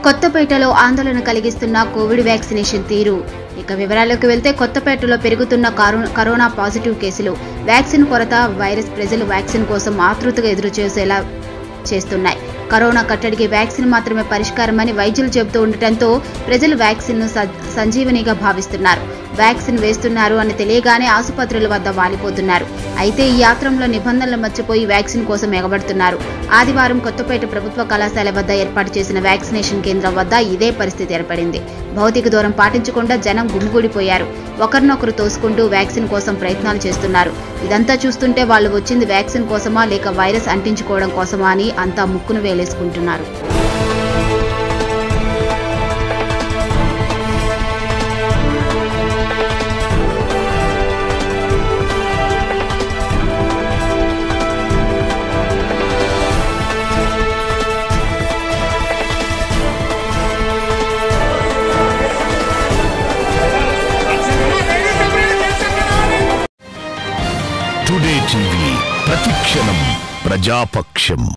కొత్తపేటలో ఆందోళన కలిగిస్తున్న Covid vaccination తీరు ఇక వివరాల్లోకి వెళ్తే కొత్తపేటలో పెరుగుతున్న కరో- కరోనా పాజిటివ్ కేసులు వ్యాక్సిన్ కొరత వైరస్ ప్రజలు వ్యాక్సిన్ కోసం ఆతృతగా ఎదురు చేసేలా చేస్తున్నాయి కరోనా కట్టడికి వ్యాక్సిన్ మాత్రమే పరిష్కారమని వైద్యులు చెబుతూ ఉండటంతో ప్రజలు వ్యాక్సిన్ను స- సంజీవనిగా భావిస్తున్నారు వ్యాక్సిన్ వేస్తున్నారు అని తెలియగానే ఆసుపత్రుల వద్ద వాలిపోతున్నారు అయితే ఈ యాత్రంలో నిబంధనలు మర్చిపోయి వ్యాక్సిన్ కోసం ఎగబడుతున్నారు ఆదివారం కొత్తపేట ప్రభుత్వ కళాశాల వద్ద ఏర్పాటు చేసిన వ్యాక్సినేషన్ కేంద్రం వద్ద ఇదే పరిస్థితి ఏర్పడింది భౌతిక దూరం పాటించకుండా జనం గుమిగూడిపోయారు ఒకరినొకరు తోసుకుంటూ వ్యాక్సిన్ కోసం ప్రయత్నాలు చేస్తున్నారు ఇదంతా చూస్తుంటే వాళ్ళు వచ్చింది వ్యాక్సిన్ కోసమా లేక వైరస్ అంటించుకోవడం కోసమా అని అంతా ముక్కును వేలేసుకుంటున్నారు టుడే టీవీ ప్రతిక్షణం ప్రజాపక్షం